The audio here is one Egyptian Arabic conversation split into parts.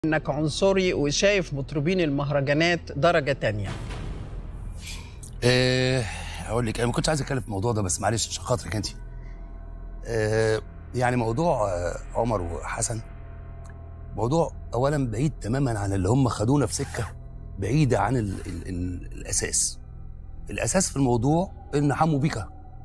انك عنصري وشايف مطربين المهرجانات درجه تانية أه هقول لك انا ما كنتش عايز اتكلم في الموضوع ده بس معلش عشان خاطرك انت أه يعني موضوع آه، عمر وحسن موضوع اولا بعيد تماما عن اللي هم خدونا في سكه بعيده عن ال ال ال الاساس الاساس في الموضوع ان حمو بيكا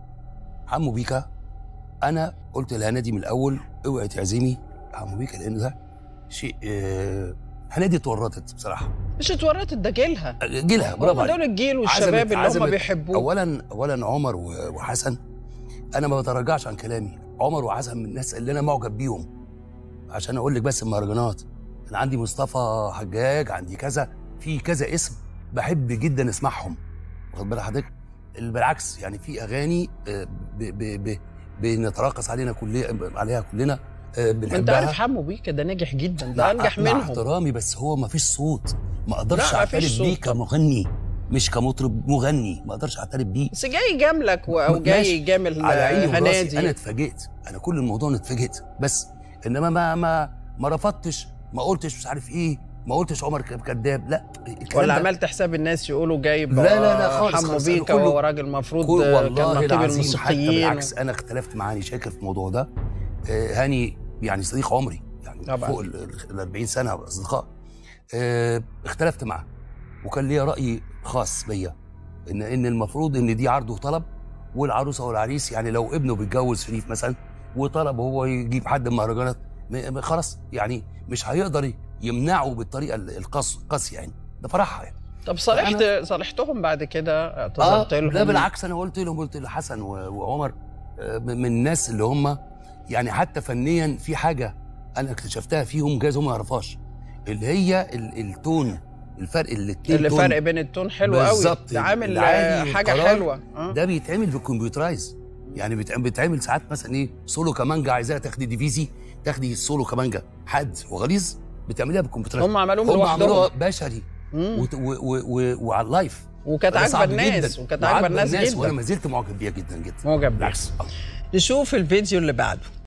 حمو بيكا انا قلت لهنادي من الاول اوعي تعزمي حمو بيكا لان ده شيء أه هنادي اتورطت بصراحه مش اتورطت ده جيلها جيلها برافو هم عليك دول الجيل والشباب عزمت- اللي هم عزمت- بيحبوه اولا اولا عمر و- وحسن انا ما بتراجعش عن كلامي عمر وحسن من الناس اللي انا معجب بيهم عشان اقول لك بس المهرجانات انا عندي مصطفى حجاج عندي كذا في كذا اسم بحب جدا اسمعهم واخد بال حضرتك بالعكس يعني في اغاني آه، ب ب ب بنتراقص علينا كل عليها كلنا آه، ما انت بنحبها عارف حمو بيكا ده ناجح جدا ده مع- انجح مع منهم احترامي بس هو ما فيش صوت ما اقدرش لا، مفيش اعترف بيه صوت طبعا. كمغني مش كمطرب مغني ما اقدرش اعترف بيه بس جاي يجاملك و- او ماشي. جاي يجامل على عيني وراسي انا هنادي اتفاجئت انا كل الموضوع انا اتفاجئت بس انما ما ما ما رفضتش ما قلتش مش عارف ايه ما قلتش عمر ك- كذاب لا الكلام ولا ده عملت حساب الناس يقولوا جايب لا، لا، لا، آه، خالص، حمو خالص. أنا بيكا كله- وهو راجل المفروض كل آه، كان والله نقيب العظيم حتى الموسيقيين بالعكس انا اختلفت مع هاني شاكر في الموضوع ده آه، هاني يعني صديق عمري يعني طبعا. فوق ال ال 40 سنه اصدقاء آه، اختلفت معاه وكان ليا راي خاص بيا ان ان المفروض ان دي عرض وطلب والعروسه والعريس يعني لو ابنه بيتجوز شريف مثلا وطلب هو يجيب حد من المهرجانات م- م- خلاص يعني مش هيقدر يمنعه بالطريقه ال- القاس قاسيه يعني ده فرحها يعني طب صالحت صالحتهم بعد كده اه اعتذرت لهم لا بالعكس انا قلت لهم قلت لحسن و- وعمر آه، من الناس اللي هم يعني حتى فنيا في حاجه انا اكتشفتها فيهم جايز هم ما يعرفوهاش اللي هي ال- التون الفرق الاتنين اللي تون فرق بين التون حلو قوي بالظبط. ده عامل العالي آه، حاجه والقرار حلوه آه. ده بيتعمل بالكمبيوترايز يعني بيتعمل, بيتعمل ساعات مثلا ايه سولو كمانجا عايزاها تاخدي ديفيزي تاخدي السولو كمانجا حد وغليظ بتعمليها بالكمبيوترايز هم عملوهم هم عملوها لوحدهم بشري مم. وت- و- و- و- وعلى اللايف وكانت ده عاجبه صعب الناس جداً. وكانت عاجبه الناس وانا جدا ما زلت معجب بيها جدا جدا معجب بيها. بالعكس آه. نشوف الفيديو اللي بعده